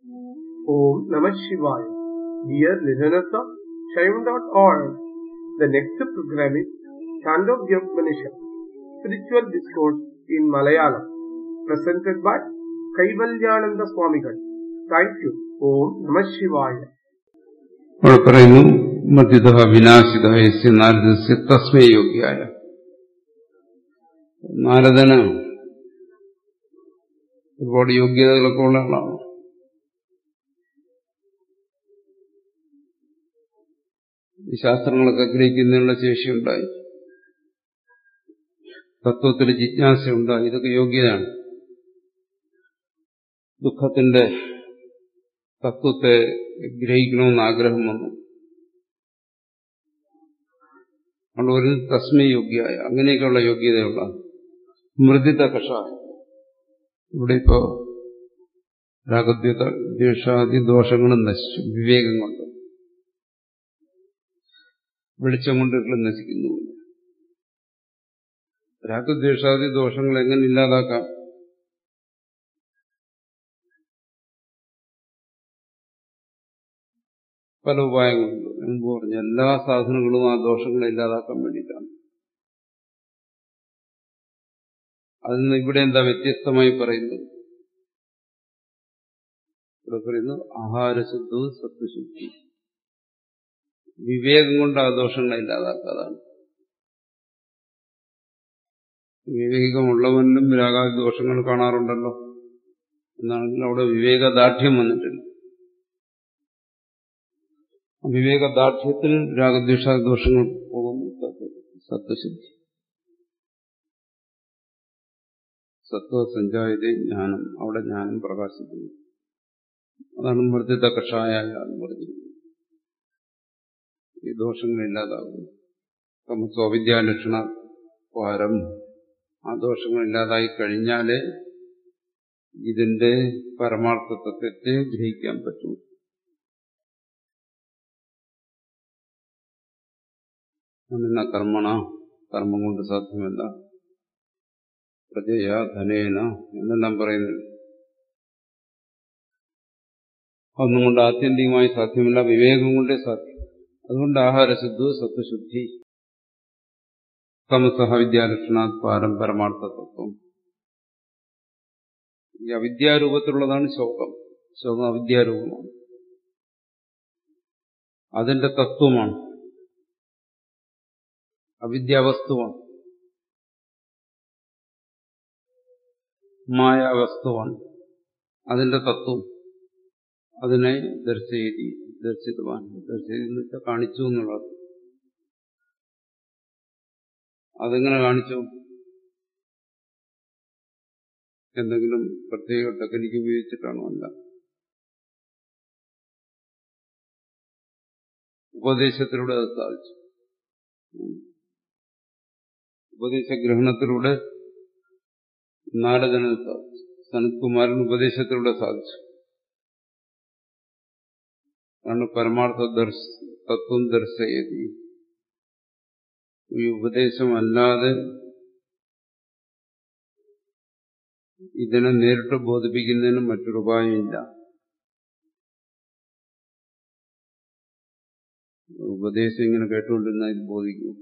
Om Namah Shivaya. Dear listeners of Shaivan.org, the next program is Chandogya Upanishad, Spiritual Discourse in Malayalam, presented by Kaivalyananda Swamigal. Thank you. Om Namah Shivaya. അവിടെ പറയുന്നു മധ്യത വിനാശിത യസ്യ നാരദസ്യ തസ്മേ യോഗ്യായ നാരദന് ഒരുപാട് യോഗ്യതകളൊക്കെ ഉള്ള ആളാണ് ഈ ശാസ്ത്രങ്ങളൊക്കെ ഗ്രഹിക്കുന്നതിനുള്ള ശേഷിയുണ്ടായി തത്വത്തിൽ ജിജ്ഞാസയുണ്ടായി ഇതൊക്കെ യോഗ്യതയാണ് ദുഃഖത്തിന്റെ തത്വത്തെ ഗ്രഹിക്കണമെന്ന് ആഗ്രഹം വന്നു അതുകൊണ്ട് ഒരു തസ്മയ യോഗ്യായ അങ്ങനെയൊക്കെയുള്ള യോഗ്യതയുള്ള മൃദിത കഷായം ഇവിടെ ഇപ്പോ രാഗദ്വേത ദ്വേഷാദി ദോഷങ്ങളും നശിച്ചു വിവേകം കൊണ്ട് വെളിച്ചം കൊണ്ട് ഇരുൾ നശിക്കുന്നു രാഗദ്വേഷാദി ദോഷങ്ങൾ എങ്ങനെ ഇല്ലാതാക്കാം പല ഉപായങ്ങളുണ്ട് മുമ്പ് പറഞ്ഞു എല്ലാ സാധനങ്ങളും ആ ദോഷങ്ങളെ ഇല്ലാതാക്കാൻ വേണ്ടിയിട്ടാണ് അതിൽ നിന്ന് ഇവിടെ എന്താ വ്യത്യസ്തമായി പറയുന്നത് ഇവിടെ പറയുന്നു ആഹാരശുദ്ധവും സത്വശുദ്ധി വിവേകം കൊണ്ട് ആ ദോഷങ്ങളെ ഇല്ലാതാക്കാതാണ് വിവേകമുള്ളവനും രാഗാദി ദോഷങ്ങൾ കാണാറുണ്ടല്ലോ എന്നാണെങ്കിൽ അവിടെ വിവേകദാർഢ്യം വന്നിട്ടില്ല വിവേകദാർഢ്യത്തിൽ രാഗദ്വേഷ ദോഷങ്ങൾ പോകുന്നു സത്വശുദ്ധി സത്വ സഞ്ചായത ജ്ഞാനം അവിടെ ജ്ഞാനം പ്രകാശിക്കുന്നു അതാണ് മൃദിത കഷായ എന്ന് പറഞ്ഞിരിക്കുന്നത് ഈ ദോഷങ്ങളില്ലാതാകുന്നു തമസോ അവിദ്യാലക്ഷണ പാരം ആ ദോഷങ്ങൾ ഇല്ലാതായി കഴിഞ്ഞാലേ ഇതിന്റെ പരമാർത്ഥ തത്വത്തെ ഗ്രഹിക്കാൻ പറ്റും അന്ന കർമ്മണ കർമ്മം കൊണ്ട് സാധ്യമല്ല പ്രജയ ധനേന എന്നെല്ലാം പറയുന്നു ഒന്നും കൊണ്ട് ആത്യന്തികമായി സാധ്യമല്ല വിവേകം കൊണ്ടേ സാധ്യം അതുകൊണ്ട് ആഹാരശുദ്ധ സത്വശുദ്ധി തമസഹ വിദ്യാലക്ഷണാത് പാരം പരമാർത്ഥ തത്വം ഈ അവിദ്യാരൂപത്തിലുള്ളതാണ് ശോകം ശോകം അവിദ്യാരൂപമാണ് അതിന്റെ തത്വമാണ് അവിദ്യാവസ്തുവാണ് മായാവസ്തുവാണ് അതിന്റെ തത്വം അതിനെ ദർശയതി ദർശിതവാൻ ദർശയതി എന്ന് വെച്ചാൽ കാണിച്ചു എന്നുള്ളത് അതെങ്ങനെ കാണിച്ചു എന്തെങ്കിലും പ്രത്യേക ടെക്നിക്ക് ഉപയോഗിച്ചിട്ടാണോ അല്ല ഉപദേശത്തിലൂടെ അത് സാധിച്ചു ഉപദേശഗ്രഹണത്തിലൂടെ നാരദന് സാധിച്ചു സനത്കുമാരൻ ഉപദേശത്തിലൂടെ സാധിച്ചു ആണ് പരമാർത്ഥ ദർശ തത്വം ദർശയതി ഈ ഉപദേശമല്ലാതെ ഇതിനെ നേരിട്ട് ബോധിപ്പിക്കുന്നതിന് മറ്റൊരു ഉപായമില്ല ഉപദേശം ഇങ്ങനെ കേട്ടുകൊണ്ടിരുന്നാൽ ഇത് ബോധിക്കും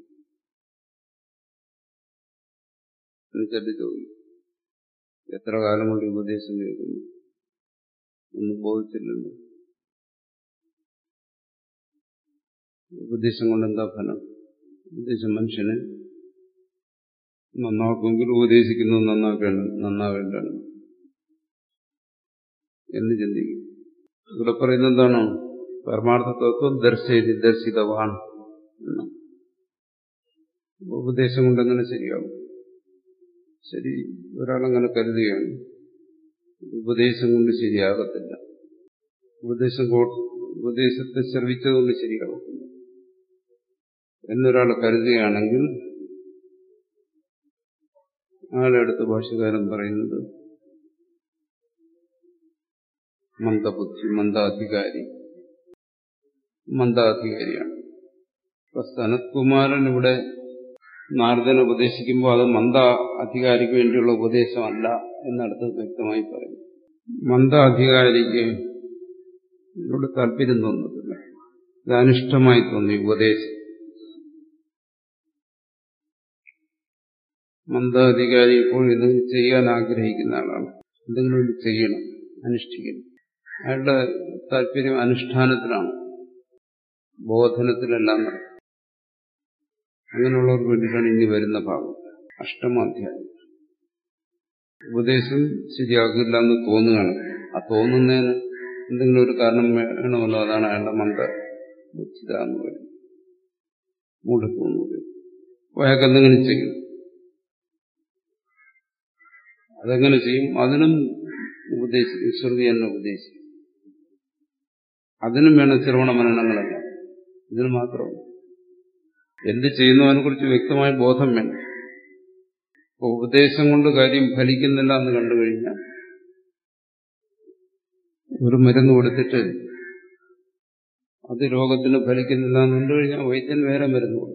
എന്നുവെച്ചിട്ട് ചോദിക്കും എത്ര കാലം കൊണ്ട് ഉപദേശം കേൾക്കുന്നു ഒന്നും ബോധിച്ചില്ലല്ലോ ഉപദേശം കൊണ്ട് എന്താ ഫലം ഉപദേശം മനുഷ്യന് നന്നാക്കുമെങ്കിൽ ഉപദേശിക്കുന്നത് നന്നാക്കേണ്ട നന്നാവേണ്ടാണ് എന്ന് ചിന്തിക്കും ഇവിടെ പറയുന്നത് എന്താണ് പരമാർത്ഥ തത്വം ദർശയതി ദർശിതവാൻ ഉപദേശം കൊണ്ടെങ്ങനെ ശരിയാവും ശരി ഒരാളങ്ങനെ കരുതുകയാണ് ഉപദേശം കൊണ്ട് ശരിയാകത്തില്ല ഉപദേശം ഉപദേശത്തെ ശ്രവിച്ചതുകൊണ്ട് ശരിയാകത്തില്ല എന്നൊരാൾ കരുതുകയാണെങ്കിൽ ആളെടുത്ത് ഭാഷകാരൻ പറയുന്നത് മന്ദബുദ്ധി മന്ദാധികാരി മന്ദാധികാരിയാണ് ഇപ്പൊ സനത്കുമാരൻ ഇവിടെ നാരദനെ ഉപദേശിക്കുമ്പോൾ അത് മന്ദ അധികാരിക്ക് വേണ്ടിയുള്ള ഉപദേശമല്ല എന്നടുത്ത് വ്യക്തമായി പറയും മന്ദ അധികാരിക്ക് ഇതിനോട് താല്പര്യം തോന്നുന്നില്ല ഇത് അനിഷ്ടമായി തോന്നി ഉപദേശം മന്ദാധികാരി ഇപ്പോൾ ഇത് ചെയ്യാൻ ആഗ്രഹിക്കുന്ന ആളാണ് എന്തെങ്കിലും ഒന്ന് ചെയ്യണം അനുഷ്ഠിക്കണം അയാളുടെ താല്പര്യം അനുഷ്ഠാനത്തിലാണ് ബോധനത്തിലെല്ലാം നടക്കും അങ്ങനെയുള്ളവർക്ക് വേണ്ടിയിട്ടാണ് ഇനി വരുന്ന ഭാഗം അഷ്ടമാധ്യായം ഉപദേശം ശരിയാകില്ല എന്ന് തോന്നുകയാണ് ആ തോന്നുന്നതിന് എന്തെങ്കിലും ഒരു കാരണം വേണമല്ലോ അതാണ് അയാളുടെ മന്ദ ബുദ്ധിത എന്ന് പറയുന്നത് മൂഢത്വം എന്ന് പറയുന്നത് അപ്പോൾ അയാൾക്ക് എന്തെങ്കിലും ചെയ്യും അതെങ്ങനെ ചെയ്യും അതിനും ഉപദേശിക്കും ശ്രുതി തന്നെ ഉപദേശിക്കും അതിനും വേണം ശ്രവണ മനനങ്ങളല്ല ഇതിന് മാത്രമല്ല എന്ത് ചെയ്യുന്നതിനെ കുറിച്ച് വ്യക്തമായ ബോധം വേണം അപ്പോൾ ഉപദേശം കൊണ്ട് കാര്യം ഫലിക്കുന്നില്ല എന്ന് കണ്ടു കഴിഞ്ഞാൽ ഒരു മരുന്ന് കൊടുത്തിട്ട് അത് രോഗത്തിന് ഫലിക്കുന്നില്ല എന്ന് കണ്ടു കഴിഞ്ഞാൽ വൈദ്യൻ വേറെ മരുന്ന് കൊടുക്കും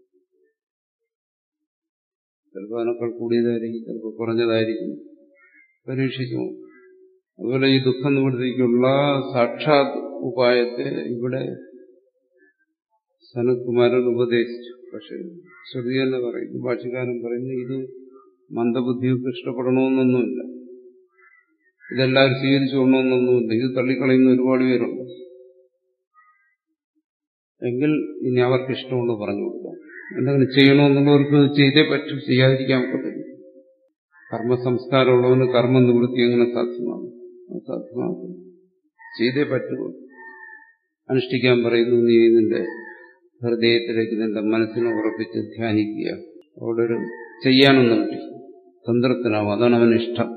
ചിലപ്പോൾ അതിനേക്കാൾ കൂടിയതായിരിക്കും ചിലപ്പോൾ കുറഞ്ഞതായിരിക്കും പരീക്ഷിച്ചു അതുപോലെ ഈ ദുഃഖ നിവൃത്തിക്കുള്ള സാക്ഷാത് ഉപായത്തെ ഇവിടെ സനത്കുമാരൻ ഉപദേശിച്ചു പക്ഷെ ശ്രുതി തന്നെ പറയുന്നു ഭാഷകാരൻ പറയുന്നു ഇത് മന്ദബുദ്ധിയൊക്കെ ഇഷ്ടപ്പെടണമെന്നൊന്നുമില്ല ഇതെല്ലാവരും സ്വീകരിച്ചു കൊള്ളണമെന്നൊന്നുമില്ല ഇത് തള്ളിക്കളയുന്ന ഒരുപാട് പേരുണ്ട് എങ്കിൽ ഇനി അവർക്ക് ഇഷ്ടമുള്ളത് പറഞ്ഞു കൊടുക്കാം എന്തെങ്കിലും ചെയ്യണമെന്നുള്ളവർക്ക് ചെയ്തേ പറ്റും ചെയ്യാതിരിക്കാൻ പറ്റില്ല കർമ്മസംസ്കാരമുള്ളവന് കർമ്മ നിവൃത്തി എങ്ങനെ സാധ്യമാകും സാധ്യമാകും ചെയ്തേ പറ്റുള്ളൂ അനുഷ്ഠിക്കാൻ പറയുന്നു നീ നിന്റെ ഹൃദയത്തിലേക്ക് നിന്റെ മനസ്സിനെ ഉറപ്പിച്ച് ധ്യാനിക്കുക അവിടെ ഒരു ചെയ്യാനൊന്നും കിട്ടി തന്ത്രത്തിനാവും അതാണ് അവന് ഇഷ്ടം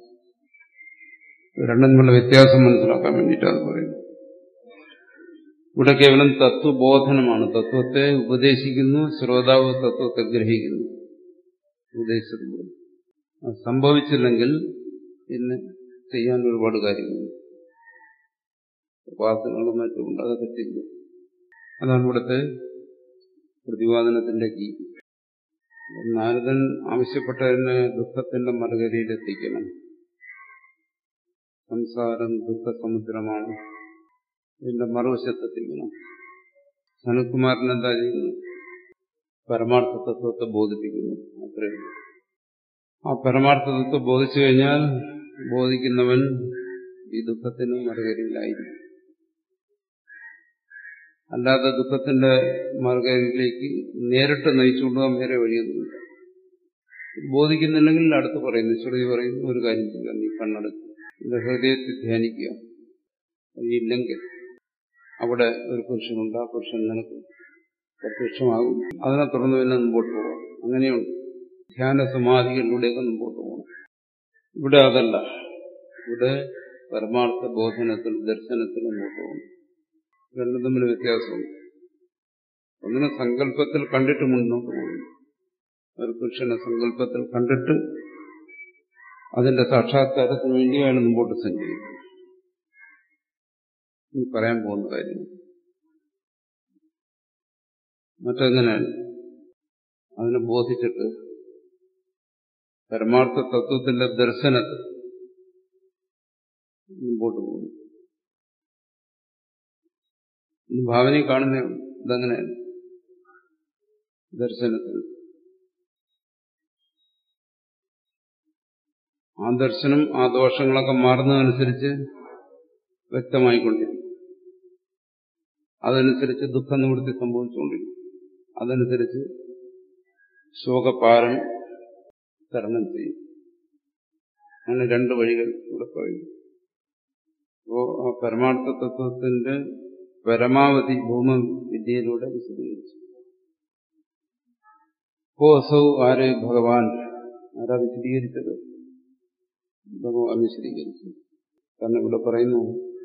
രണ്ടും തമ്മിലുള്ള വ്യത്യാസം മനസ്സിലാക്കാൻ വേണ്ടിയിട്ടാണ് പറയുന്നത് ഇവിടെ കേവലം തത്വബോധനമാണ് തത്വത്തെ ഉപദേശിക്കുന്നു ശ്രോതാവ് തത്വത്തെ ഗ്രഹിക്കുന്നു ഉപദേശത്തിലൂടെ അത് സംഭവിച്ചില്ലെങ്കിൽ പിന്നെ ചെയ്യാൻ ഒരുപാട് കാര്യങ്ങളുണ്ട് ഉപാസനകളും മറ്റുമുണ്ട് അതൊക്കെ ചെയ്യും അതാണ് ഇവിടുത്തെ പ്രതിപാദനത്തിന്റെ കീ നാരദൻ ആവശ്യപ്പെട്ടതിന് ദുഃഖത്തിന്റെ മറുകരയിലെത്തിക്കണം സംസാരം ദുഃഖസമുദ്രമാണ് ഇതിന്റെ മറുവശത്തെത്തിക്കണം സനത്കുമാരൻ എന്താ ചെയ്യുന്നു പരമാർത്ഥ തത്വത്തെ ബോധിപ്പിക്കുന്നു അത്രയും ആ പരമാർത്ഥ തത്വം ബോധിച്ചു കഴിഞ്ഞാൽ ബോധിക്കുന്നവൻ ഈ ദുഃഖത്തിന് മറുകരയിലായിരിക്കും അല്ലാതെ ദുഃഖത്തിന്റെ മാർഗത്തിലേക്ക് നേരിട്ട് നയിച്ചുകൊണ്ടുപോകാൻ വേറെ വഴിയൊന്നുമില്ല ബോധിക്കുന്നില്ലെങ്കിൽ അടുത്ത് പറയുന്നു ശ്രുതി പറയുന്നു ഒരു കാര്യം ചെയ്യുക നീ കണ്ണടച്ച് നിന്റെ ഹൃദയത്തിൽ ധ്യാനിക്കുക ഇല്ലെങ്കിൽ അവിടെ ഒരു പുരുഷനുണ്ട് ആ പുരുഷൻ നിനക്ക് പ്രത്യക്ഷമാകും അതിനെ തുടർന്ന് പിന്നെ മുമ്പോട്ട് പോകാം അങ്ങനെയുണ്ട് ധ്യാന സമാധികളിലൂടെയൊക്കെ മുമ്പോട്ട് പോകണം ഇവിടെ അതല്ല ഇവിടെ പരമാർത്ഥ ബോധനത്തിൽ ദർശനത്തിൽ മുമ്പോട്ട് പോകണം രണ്ടും തമ്മിൽ വ്യത്യാസമുണ്ട് ഒന്നിനെ സങ്കല്പത്തിൽ കണ്ടിട്ട് മുന്നോട്ട് പോകുന്നു ഒരു പുരുഷനെ സങ്കല്പത്തിൽ കണ്ടിട്ട് അതിന്റെ സാക്ഷാത്കാരത്തിന് വേണ്ടിയാണ് മുമ്പോട്ട് സഞ്ചരിക്കുന്നത് ഈ പറയാൻ പോകുന്ന കാര്യം മറ്റെങ്ങനെയാണ് അതിനെ ബോധിച്ചിട്ട് പരമാർത്ഥ തത്വത്തിന്റെ ദർശനത്തിൽ മുമ്പോട്ട് പോകുന്നു ഭാവനയെ കാണുന്നേ ഇതങ്ങനെയാണ് ദർശനത്തിൽ ആ ദർശനം ആ ദോഷങ്ങളൊക്കെ മാറുന്നതനുസരിച്ച് വ്യക്തമായിക്കൊണ്ടിരിക്കും അതനുസരിച്ച് ദുഃഖ നിവൃത്തി സംഭവിച്ചുകൊണ്ടിരിക്കും അതനുസരിച്ച് ശോകപാരം തരണം ചെയ്യും അങ്ങനെ രണ്ട് വഴികൾ ഇവിടെ പറയുന്നു അപ്പോ ആ പരമാർത്ഥ തത്വത്തിന്റെ പരമാവധി ഭൂമ വിദ്യയിലൂടെ വിശദീകരിച്ചു ഓ അസൗ ആര് ഭഗവാൻ ആരാ വിശദീകരിച്ചത് ഭഗവാൻ വിശദീകരിച്ചു കാരണം ഇവിടെ പറയുന്നു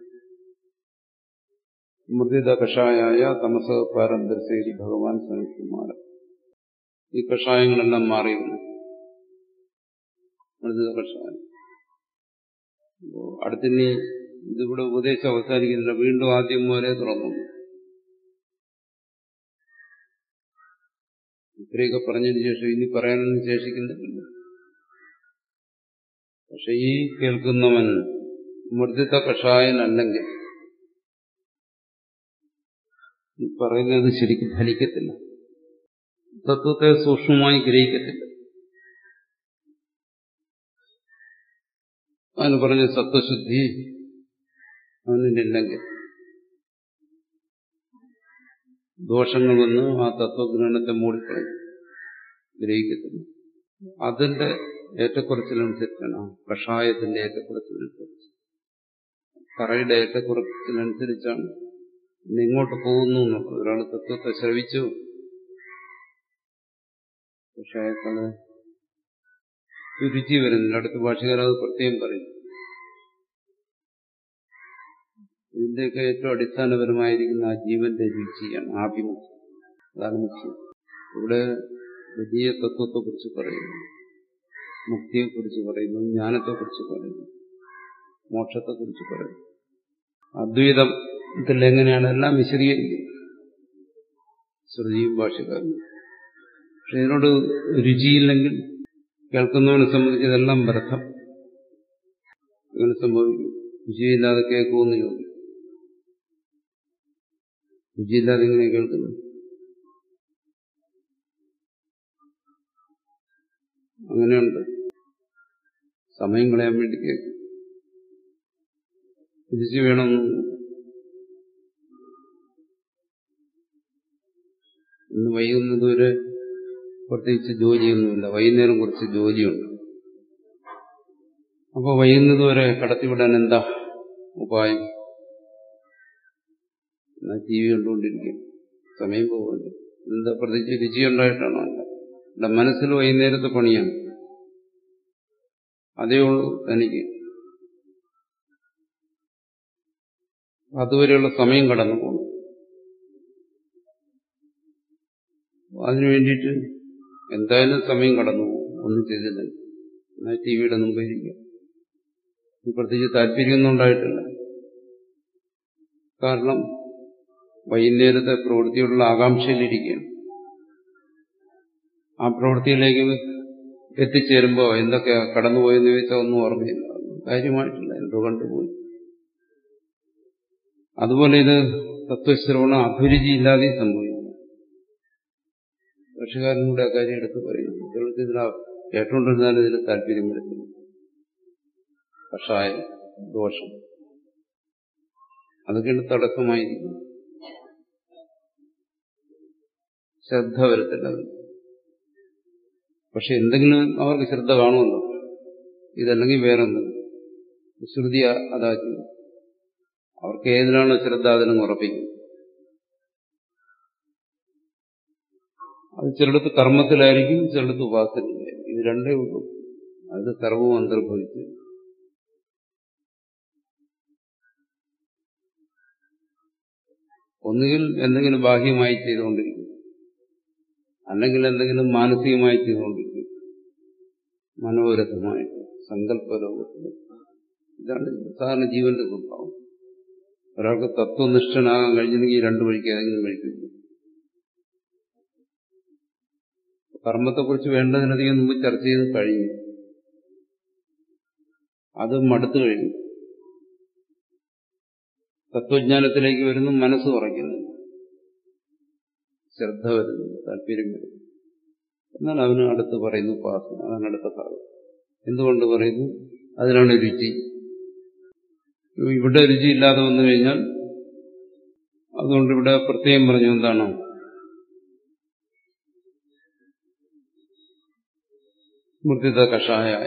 മൃദിത കഷായായ തമസ പാരന്തരസേരി ഭഗവാൻ സനത്കുമാരൻ ഈ കഷായങ്ങളെല്ലാം മാറിയുന്നു മൃദിത കഷായം അടുത്തിനി ഇതിവിടെ ഉപദേശം അവസാനിക്കുന്നില്ല വീണ്ടും ആദ്യം മുതലേ തുറന്നു ഇത്രയൊക്കെ പറഞ്ഞതിന് ശേഷം ഇനി പറയാനൊന്നും ശേഷിക്കുന്നില്ല പക്ഷെ ഈ കേൾക്കുന്നവൻ മൃദിത കഷായനല്ലെങ്കിൽ ഈ പറയുന്നത് ശരിക്കും ഫലിക്കത്തില്ല തത്വത്തെ സൂക്ഷ്മമായി ഗ്രഹിക്കത്തില്ല അതിന് പറഞ്ഞ സത്വശുദ്ധി അവനില്ലെങ്കിൽ ദോഷങ്ങൾ വന്ന് ആ തത്വഗ്രഹണത്തെ മൂടിക്കളയും ഗ്രഹിക്കത്തില്ല അതിന്റെ ഏറ്റക്കുറച്ചിലനുസരിച്ചാണ് ആ കഷായത്തിന്റെ ഏറ്റക്കുറച്ചിലനുസരിച്ച് കറയുടെ ഏറ്റക്കുറച്ചിലനുസരിച്ചാണ് ഇന്ന് എങ്ങോട്ട് പോകുന്നു എന്നുള്ളത് ഒരാൾ തത്വത്തെ ശ്രവിച്ചു പക്ഷെ അയാൾക്കത് രുചി വരുന്നില്ല അടുത്ത ഭാഷകാരൻ അത് പ്രത്യേകം പറയും ഇതിന്റെയൊക്കെ ഏറ്റവും അടിസ്ഥാനപരമായിരിക്കുന്ന ആ ജീവന്റെ രുചിയാണ് ആഭിമുഖ്യം അതാണ് മുഖ്യം ഇവിടെ വലിയ തത്വത്തെക്കുറിച്ച് പറയുന്നു മുക്തിയെക്കുറിച്ച് പറയുന്നു ജ്ഞാനത്തെക്കുറിച്ച് പറയുന്നു മോക്ഷത്തെക്കുറിച്ച് പറയുന്നു അദ്വൈതത്തിൽ എങ്ങനെയാണ് എല്ലാം വിശദീകരിക്കുന്നത് ശ്രുതിയും ഭാഷകാരും പക്ഷെ ഇതിനോട് രുചിയില്ലെങ്കിൽ കേൾക്കുന്നവനെ സംബന്ധിച്ച് ഇതെല്ലാം വ്യർത്ഥം ഇങ്ങനെ സംഭവിക്കും രുചിയില്ലാതെ കേൾക്കുമെന്ന് ചോദിക്കും രുചിയില്ലാതെ എങ്ങനെ കേൾക്കുന്നു അങ്ങനെയുണ്ട് സമയം കളയാൻ വേണ്ടി കേൾക്കും രുചി വേണമെന്ന് ഇന്ന് വൈകുന്നതുവരെ പ്രത്യേകിച്ച് ജോലിയൊന്നുമില്ല വൈകുന്നേരം കുറച്ച് ജോലിയുണ്ട് അപ്പോൾ വൈകുന്നതുവരെ കടത്തിവിടാൻ എന്താ ഉപായം എന്നാ ടി വി കണ്ടുകൊണ്ടിരിക്കും സമയം പോകുമല്ലോ എന്താ പ്രത്യേകിച്ച് രുചിയുണ്ടായിട്ടാണോ അല്ല എന്റെ മനസ്സിൽ വൈകുന്നേരത്തെ പണിയാണ് അതേ ഉള്ളൂ തനിക്ക് അതുവരെയുള്ള സമയം കടന്നു പോകും അതിനു വേണ്ടിയിട്ട് എന്തായാലും സമയം കടന്നു പോകും ഒന്നും ചെയ്തില്ല എന്നാൽ ടി വിയുടെ മുമ്പ് ഇരിക്കുക പ്രത്യേകിച്ച് താല്പര്യമൊന്നും ഉണ്ടായിട്ടില്ല കാരണം വൈകുന്നേരത്തെ പ്രവൃത്തിയോടുള്ള ആകാംക്ഷയിലിരിക്കുകയാണ് ആ പ്രവൃത്തിയിലേക്ക് എത്തിച്ചേരുമ്പോൾ എന്തൊക്കെ കടന്നുപോയെന്ന് ചോദിച്ചാൽ ഒന്നും ഓർമ്മയില്ല കാര്യമായിട്ടില്ല എന്തോ കണ്ടുപോയി അതുപോലെ ഇത് തത്വശ്രവണം അഭിരുചിയില്ലാതെ സംഭവിക്കുന്നു കൃഷിക്കാരനൂടെ ആ കാര്യം എടുത്ത് പറയുന്നു ചിലർക്ക് ഇതിനാ കേട്ടുകൊണ്ടിരുന്നാലും ഇതിൽ താല്പര്യം വരുന്നില്ല കഷായം ദോഷം അതൊക്കെയാണ് തടസ്സമായിരിക്കുന്നു ശ്രദ്ധ വരത്തില്ല അതിന് പക്ഷെ എന്തെങ്കിലും അവർക്ക് ശ്രദ്ധ കാണുമല്ലോ ഇതല്ലെങ്കിൽ വേറെന്തെങ്കിലും ശ്രുതി അതാക്കി അവർക്ക് ഏതിനാണോ ശ്രദ്ധ അതിനും ഉറപ്പിക്കും അത് ചിലടത്ത് കർമ്മത്തിലായിരിക്കും ചിലടത്ത് ഉപാസനയിലായിരിക്കും ഇത് രണ്ടേ ഉള്ളൂ അത് സർവവും അന്തർഭവിച്ച് ഒന്നുകിൽ എന്തെങ്കിലും ബാഹ്യമായി ചെയ്തുകൊണ്ടിരിക്കും അല്ലെങ്കിൽ എന്തെങ്കിലും മാനസികമായി ചെയ്തുകൊണ്ടിരിക്കും മനോരഥമായിട്ട് സങ്കല്പലോകത്തിൽ ഇതാണ് സാധാരണ ജീവന്റെ സ്വഭാവം ഒരാൾക്ക് തത്വനിഷ്ഠനാകാൻ കഴിഞ്ഞെങ്കിൽ രണ്ടു വഴിക്ക് ഏതെങ്കിലും വഴിക്കില്ല കർമ്മത്തെക്കുറിച്ച് വേണ്ടതിനധികം മുമ്പ് ചർച്ച ചെയ്ത് കഴിഞ്ഞു അത് മടുത്തു കഴിഞ്ഞു തത്വജ്ഞാനത്തിലേക്ക് വരുന്നു മനസ്സ് കുറയ്ക്കുന്നു ശ്രദ്ധ വരുന്നു താല്പര്യം വരുന്നു എന്നാൽ അവന് അടുത്ത് പറയുന്നു ഉപാസന അതാണ് അടുത്ത ഭാഗം എന്തുകൊണ്ട് പറയുന്നു അതിനാണ് രുചി ഇവിടെ രുചി ഇല്ലാതെ വന്നു കഴിഞ്ഞാൽ അതുകൊണ്ട് ഇവിടെ പ്രത്യേകം പറഞ്ഞു എന്താണ് സ്മൃതിത കഷായായ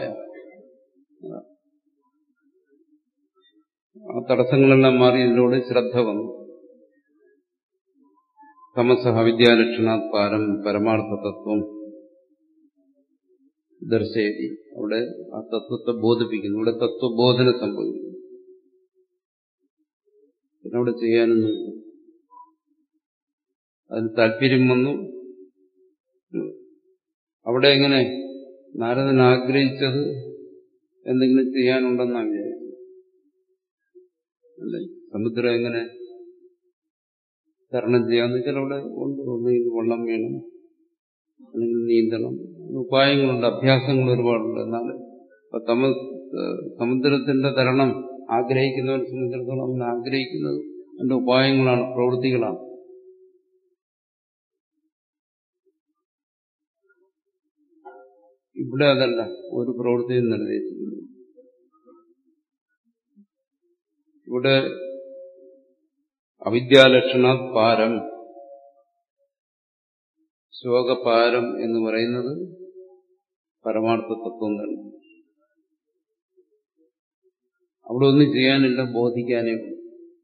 ആ തടസ്സങ്ങളെല്ലാം മാറി ഇതിലൂടെ ശ്രദ്ധ വന്നു തമസഹ വിദ്യാലക്ഷണാത് പാരം പരമാർത്ഥ തത്വം ദർശയതി അവിടെ ആ തത്വത്തെ ബോധിപ്പിക്കുന്നു ഇവിടെ തത്വബോധന സംഭവിക്കുന്നു പിന്നെ അവിടെ ചെയ്യാനൊന്നുമില്ല അതിന് താല്പര്യം വന്നു അവിടെ എങ്ങനെ നാരദൻ ആഗ്രഹിച്ചത് എന്തെങ്കിലും ചെയ്യാനുണ്ടെന്നാണ് വിചാരിച്ചത് അല്ലേ സമുദ്രം എങ്ങനെ തരണം ചെയ്യാന്ന് വെച്ചാൽ അവിടെ ഉണ്ട് ഒന്നുകിൽ വെള്ളം വേണം അല്ലെങ്കിൽ നീന്തണം ഉപായങ്ങളുണ്ട് അഭ്യാസങ്ങൾ ഒരുപാടുണ്ട് എന്നാൽ തമ സമുദ്രത്തിന്റെ തരണം ആഗ്രഹിക്കുന്നവൻ സംബന്ധിച്ചിടത്തോളം അവൻ ആഗ്രഹിക്കുന്നത് അതിന്റെ ഉപായങ്ങളാണ് പ്രവൃത്തികളാണ് ഇവിടെ അതല്ല ഒരു പ്രവൃത്തിയും നിർദ്ദേശിക്കുന്നു ഇവിടെ അവിദ്യാലക്ഷണ പാരം ശോകപാരം എന്ന് പറയുന്നത് പരമാർത്ഥ തത്വം തന്നെ അവിടെ ഒന്നും ചെയ്യാനില്ല ബോധിക്കാനേ ഉള്ളൂ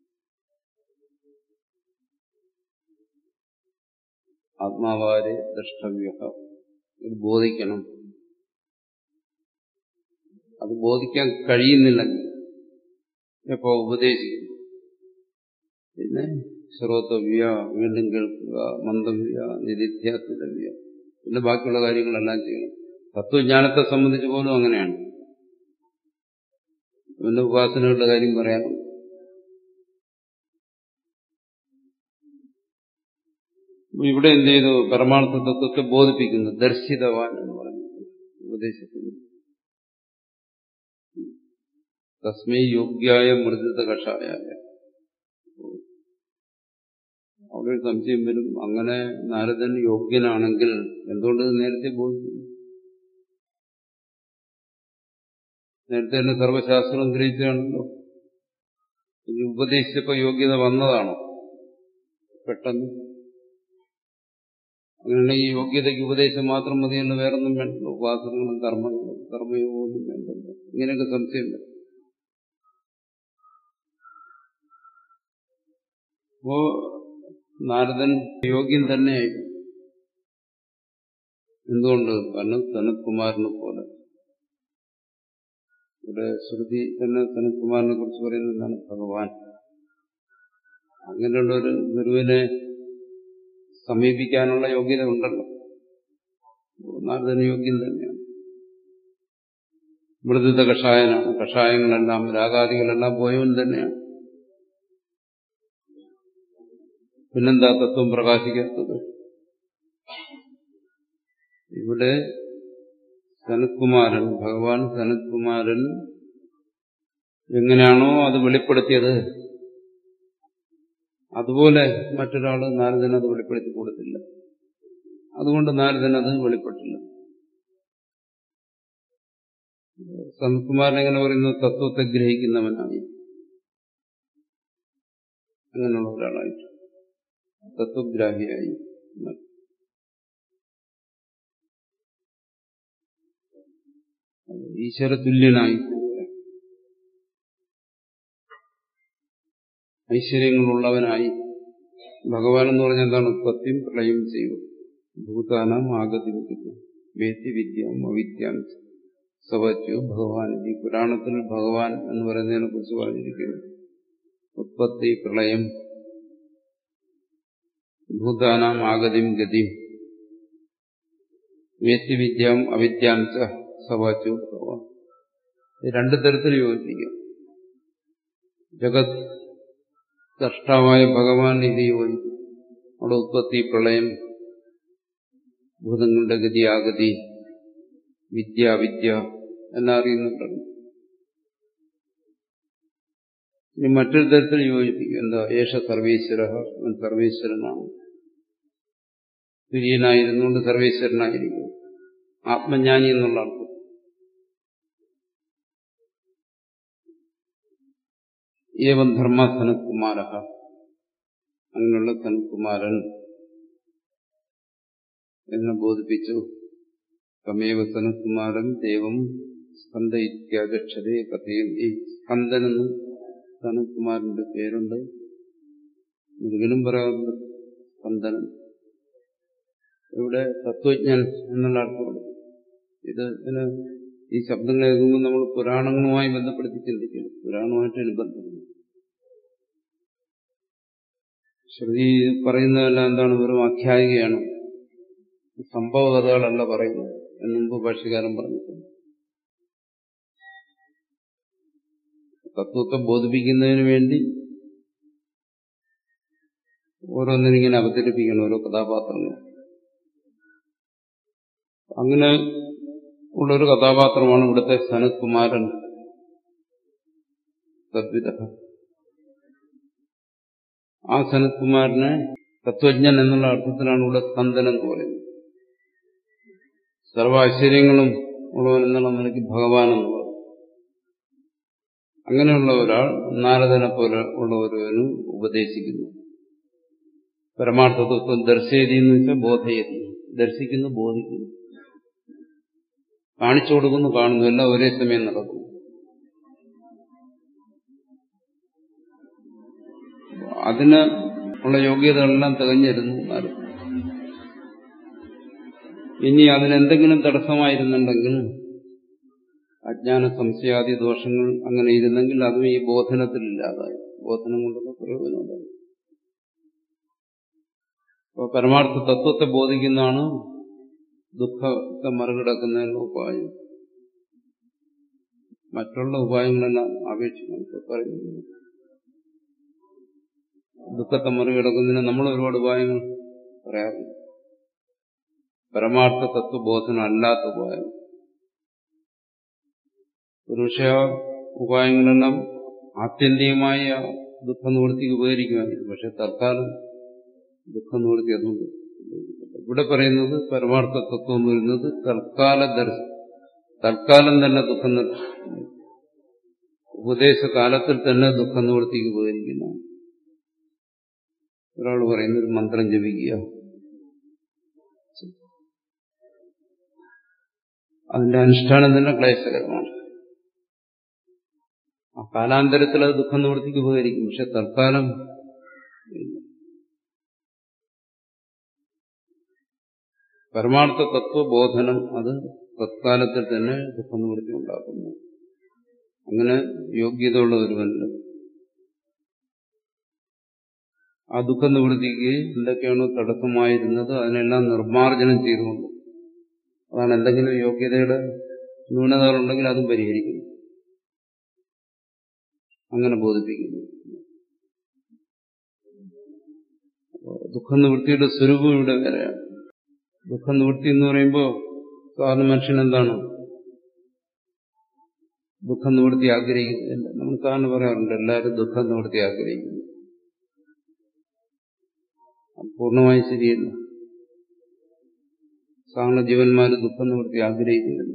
ആത്മാവാരെ ദ്രഷ്ടവ്യ ഇത് ബോധിക്കണം അത് ബോധിക്കാൻ കഴിയുന്നില്ലെങ്കിൽ എപ്പോ ഉപദേശിക്കും പിന്നെ ശ്രോതവ്യ വീണ്ടും കേൾക്കുക മന്ദവ്യ നിരിധ്യാസിതവ്യ പിന്നെ ബാക്കിയുള്ള കാര്യങ്ങളെല്ലാം ചെയ്യണം തത്വജ്ഞാനത്തെ സംബന്ധിച്ച് പോലും അങ്ങനെയാണ് പിന്നെ ഉപാസനകളുടെ കാര്യം പറയാനുണ്ട് ഇവിടെ എന്ത് ചെയ്തു പരമാർത്ഥ തത്വത്തെ ബോധിപ്പിക്കുന്നു ദർശിതവാൻ എന്ന് പറഞ്ഞു ഉപദേശിക്കുന്നു തസ്മൈ യോഗ്യായ മൃദുത കഷായ അവിടെ ഒരു സംശയം വരും അങ്ങനെ നാരദൻ യോഗ്യനാണെങ്കിൽ എന്തുകൊണ്ട് ഇത് നേരത്തെ ബോധിക്കുന്നു നേരത്തെ തന്നെ സർവശാസ്ത്രം ഗ്രഹിച്ചാണല്ലോ ഇനി ഉപദേശിച്ചപ്പോ യോഗ്യത വന്നതാണോ പെട്ടെന്ന് അങ്ങനെയുള്ള ഈ യോഗ്യതയ്ക്ക് ഉപദേശം മാത്രം മതിയല്ലോ വേറൊന്നും വേണ്ടല്ലോ ഉപാസനകളും കർമ്മങ്ങളും കർമ്മയോഗവും വേണ്ടല്ലോ ഇങ്ങനെയൊക്കെ സംശയം വരും അപ്പോ നാരദൻ യോഗ്യൻ തന്നെയായിരുന്നു എന്തുകൊണ്ട് കാരണം സനത്കുമാരനെ പോലെ ഇവിടെ ശ്രുതി തന്നെ സനത്കുമാരനെ കുറിച്ച് പറയുന്നതാണ് ഭഗവാൻ അങ്ങനെയുള്ള ഒരു ഗുരുവിനെ സമീപിക്കാനുള്ള യോഗ്യത ഉണ്ടല്ലോ നാരദന് യോഗ്യൻ തന്നെയാണ് മൃദുത കഷായനാണ് കഷായങ്ങളെല്ലാം രാഗാദികളെല്ലാം പോയവൻ തന്നെയാണ് പിന്നെന്താ തത്വം പ്രകാശിക്കാത്തത് ഇവിടെ സനത്കുമാരൻ ഭഗവാൻ സനത്കുമാരൻ എങ്ങനെയാണോ അത് വെളിപ്പെടുത്തിയത് അതുപോലെ മറ്റൊരാൾ നാരദൻ അത് വെളിപ്പെടുത്തി കൊടുത്തില്ല അതുകൊണ്ട് നാരദൻ അത് വെളിപ്പെട്ടില്ല സനത്കുമാരൻ എങ്ങനെ പറയുന്നു തത്വത്തെ ഗ്രഹിക്കുന്നവനായി അങ്ങനെയുള്ള ഒരാളായിട്ട് തത്വഗ്രാഹിയായി ഈശ്വര തുല്യനായി ഐശ്വര്യങ്ങളുള്ളവനായി ഭഗവാൻ എന്ന് പറഞ്ഞാൽ എന്താണ് ഉത്പത്തിയും പ്രളയം ചെയ്യും ഭൂതാനാം ആഗതി വേദ്യ വിദ്യം അവിദ്യാം സവച്ചു ഭഗവാൻ ഈ പുരാണത്തിൽ ഭഗവാൻ എന്ന് പറയുന്നതിനെ കുറിച്ച് പറഞ്ഞിരിക്കുന്നു ഉത്പത്തി പ്രളയം ഭൂതാനാം ആഗതിം ഗതിം വേദ്യവിദ്യം അവിദ്യാം ച സവാച്ചു ഭഗവാൻ രണ്ടു തരത്തിൽ യോജിപ്പിക്കാം ജഗത് ദ്രഷ്ടാവായ ഭഗവാൻ ഇത് യോജിക്കും അവിടെ ഉത്പത്തി പ്രളയം ഭൂതങ്ങളുടെ ഗതി ആഗതി വിദ്യ അവിദ്യ എല്ലാം അറിയുന്നുണ്ടല്ലോ ഇനി മറ്റൊരു തരത്തിൽ യോജിപ്പിക്കും എന്താ യേശ സർവീശ്വര അവൻ സർവീശ്വരനാണ് തുര്യനായിരുന്നുകൊണ്ട് സർവീശ്വരനായിരിക്കും ആത്മജ്ഞാനി എന്നുള്ള അർത്ഥം ഏവം ധർമ്മ സനത്കുമാര അങ്ങനെയുള്ള സനത്കുമാരൻ എന്നെ ബോധിപ്പിച്ചു തമേവ സനത്കുമാരൻ ദേവം സ്കന്ദ ഇത്യാചക്ഷതേ കഥയും ഈ സ്കന്ദനെന്ന് സനത്കുമാരന്റെ പേരുണ്ട് മുരുകനും പറയാറുണ്ട് സ്കന്ദനൻ ഇവിടെ തത്വജ്ഞൻ എന്നുള്ള അർത്ഥമുണ്ട് ഇത് ഇതിന് ഈ ശബ്ദങ്ങൾ കേൾക്കുമ്പോൾ നമ്മൾ പുരാണങ്ങളുമായി ബന്ധപ്പെടുത്തി ചിന്തിക്കുന്നു പുരാണമായിട്ട് ബന്ധമില്ല ശ്രുതി പറയുന്നതെല്ലാം എന്താണ് വെറും ആഖ്യായികയാണ് സംഭവ കഥകളല്ല പറയുന്നത് എന്ന് മുമ്പ് ഭാഷ്യകാരൻ പറഞ്ഞിട്ടുണ്ട് തത്വത്തെ ബോധിപ്പിക്കുന്നതിന് വേണ്ടി ഓരോന്നിനിങ്ങനെ അവതരിപ്പിക്കണം ഓരോ കഥാപാത്രങ്ങൾ അങ്ങനെ ഉള്ളൊരു കഥാപാത്രമാണ് ഇവിടുത്തെ സനത്കുമാരൻ തദ്വിധ ആ സനത്കുമാരനെ തത്വജ്ഞൻ എന്നുള്ള അർത്ഥത്തിലാണ് ഇവിടെ സ്കന്ദൻ എന്ന് പറയുന്നത് സർവ ഐശ്വര്യങ്ങളും ഉള്ളവനെന്നുള്ള നിലയ്ക്ക് ഭഗവാൻ എന്ന് പറയും അങ്ങനെയുള്ള ഒരാൾ നാരദനെ പോലെ ഉള്ള ഒരുവനും ഉപദേശിക്കുന്നു പരമാർത്ഥ തത്വം ദർശയതി എന്ന് വെച്ചാൽ ബോധയതി ദർശിക്കുന്നു ബോധിക്കുന്നു കാണിച്ചു കൊടുക്കുന്നു കാണുന്നു എല്ലാം ഒരേ സമയം നടക്കുന്നു അതിന് ഉള്ള യോഗ്യതകളെല്ലാം തികഞ്ഞിരുന്നു എന്നാലും ഇനി അതിനെന്തെങ്കിലും തടസ്സമായിരുന്നുണ്ടെങ്കിൽ അജ്ഞാന സംശയാദി ദോഷങ്ങൾ അങ്ങനെ ഇരുന്നെങ്കിൽ അതും ഈ ബോധനത്തിലില്ലാതായി ബോധനം കൊണ്ടുള്ള പ്രയോജനമുണ്ടായി അപ്പോൾ പരമാർത്ഥ തത്വത്തെ ബോധിക്കുന്നതാണ് ദുഃഖത്തെ മറികടക്കുന്നതിനുള്ള ഉപായം മറ്റുള്ള ഉപായങ്ങളെല്ലാം അപേക്ഷിക്കുന്നു പറയുന്നു ദുഃഖത്തെ മറികടക്കുന്നതിന് നമ്മൾ ഒരുപാട് ഉപായങ്ങൾ പറയാറുണ്ട് പരമാർത്ഥ തത്വബോധനം അല്ലാത്ത ഉപായം ഒരുപക്ഷെ ആ ഉപായങ്ങളെല്ലാം ആത്യന്തികമായി ആ ദുഃഖ നിവൃത്തിക്ക് ഉപകരിക്കുമായിരിക്കും പക്ഷെ തൽക്കാലം ദുഃഖ നിവൃത്തി അതുകൊണ്ട് ഇവിടെ പറയുന്നത് പരമാർത്ഥ തത്വം എന്ന് പറയുന്നത് തൽക്കാല ദർശ തൽക്കാലം തന്നെ ദുഃഖം ഉപദേശകാലത്തിൽ തന്നെ ദുഃഖ നിവൃത്തിക്ക് ഉപകരിക്കുന്നതാണ് ഒരാൾ പറയുന്നത് മന്ത്രം ജപിക്കുക അതിന്റെ അനുഷ്ഠാനം തന്നെ ക്ലേശകരമാണ് ആ കാലാന്തരത്തിൽ അത് ദുഃഖം നിവൃത്തിക്ക് ഉപകരിക്കും പക്ഷെ തൽക്കാലം പരമാർത്ഥ തത്വബോധനം അത് തത്കാലത്തിൽ തന്നെ ദുഃഖ നിവൃത്തി ഉണ്ടാക്കുന്നു അങ്ങനെ യോഗ്യതയുള്ള ഒരുവന് ആ ദുഃഖ നിവൃത്തിക്ക് എന്തൊക്കെയാണോ തടസ്സമായിരുന്നത് അതിനെല്ലാം നിർമ്മാർജ്ജനം ചെയ്തുകൊണ്ട് അതാണ് എന്തെങ്കിലും യോഗ്യതയുടെ ന്യൂനതകളുണ്ടെങ്കിൽ അതും പരിഹരിക്കുന്നു അങ്ങനെ ബോധിപ്പിക്കുന്നു ദുഃഖ നിവൃത്തിയുടെ സ്വരൂപം ഇവിടെ വേറെയാണ് ദുഃഖ നിവൃത്തി എന്ന് പറയുമ്പോൾ സാധാരണ മനുഷ്യൻ എന്താണ് ദുഃഖ നിവൃത്തി ആഗ്രഹിക്കുന്നില്ല നമ്മൾ സാധാരണ പറയാറുണ്ട് എല്ലാവരും ദുഃഖ നിവൃത്തി ആഗ്രഹിക്കുന്നു പൂർണ്ണമായും ശരിയല്ല സാധാരണ ജീവന്മാർ ദുഃഖം നിവൃത്തി ആഗ്രഹിക്കുന്നില്ല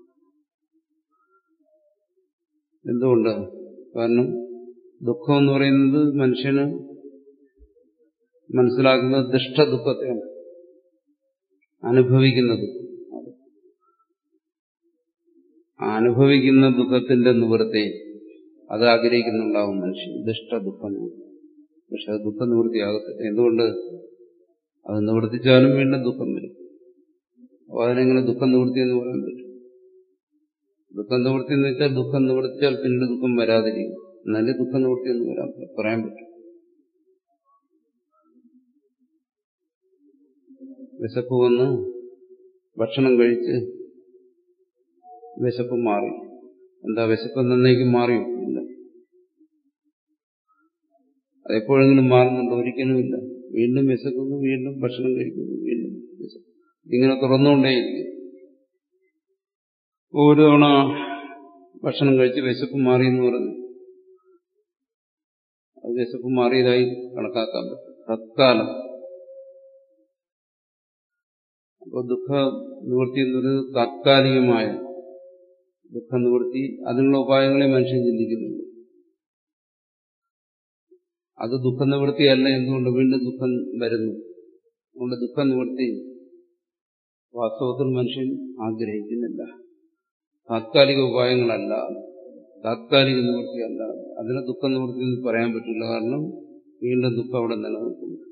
എന്തുകൊണ്ട് കാരണം ദുഃഖം എന്ന് പറയുന്നത് മനുഷ്യന് മനസ്സിലാക്കുന്നത് ദുഷ്ടദുഃഖത്തെയാണ് അനുഭവിക്കുന്നത് അനുഭവിക്കുന്ന ദുഃഖത്തിന്റെ നിവൃത്തി അത് ആഗ്രഹിക്കുന്നുണ്ടാവും മനുഷ്യൻ ദുഷ്ടദുഃഖം പക്ഷെ അത് ദുഃഖ നിവൃത്തിയാകത്തില്ല എന്തുകൊണ്ട് അത് നിവർത്തിച്ചാലും വീണ്ടും ദുഃഖം വരും അപ്പോൾ അതിനെങ്ങനെ ദുഃഖം നിവൃത്തി എന്ന് പറയാൻ പറ്റും ദുഃഖം നിവൃത്തി എന്ന് വെച്ചാൽ ദുഃഖം നിവർത്തിച്ചാൽ പിന്നീട് ദുഃഖം വരാതിരിക്കും എന്നാലേ ദുഃഖം നിവൃത്തി എന്ന് വരാൻ പറയാൻ പറ്റും വിശപ്പ് വന്ന് ഭക്ഷണം കഴിച്ച് വിശപ്പ് മാറി എന്താ വിശപ്പ് എന്നേക്കും മാറിയോ ഇല്ല അതെപ്പോഴെങ്കിലും മാറുന്നുണ്ടോ ഒരിക്കലുമില്ല വീണ്ടും വിശക്കുന്നു വീണ്ടും ഭക്ഷണം കഴിക്കുന്നു വീണ്ടും വിശക്കുന്നു ഇങ്ങനെ തുറന്നുകൊണ്ടേയിരിക്കും ഒരു തവണ ഭക്ഷണം കഴിച്ച് വിശപ്പ് മാറി എന്ന് പറഞ്ഞു അത് വിശപ്പ് മാറിയതായി കണക്കാക്കാൻ പറ്റും തത്കാലം അപ്പോൾ ദുഃഖ നിവൃത്തി എന്നത് താത്കാലികമായ ദുഃഖ നിവൃത്തി അതിനുള്ള ഉപായങ്ങളെ മനുഷ്യൻ ചിന്തിക്കുന്നുണ്ട് അത് ദുഃഖ നിവൃത്തിയല്ല എന്തുകൊണ്ട് വീണ്ടും ദുഃഖം വരുന്നു അതുകൊണ്ട് ദുഃഖ നിവൃത്തി വാസ്തവത്തിൽ മനുഷ്യൻ ആഗ്രഹിക്കുന്നില്ല താത്കാലിക ഉപായങ്ങളല്ല താത്കാലിക നിവൃത്തിയല്ല അതിനെ ദുഃഖ നിവൃത്തി എന്ന് പറയാൻ പറ്റില്ല കാരണം വീണ്ടും ദുഃഖം അവിടെ നിലനിൽക്കുന്നു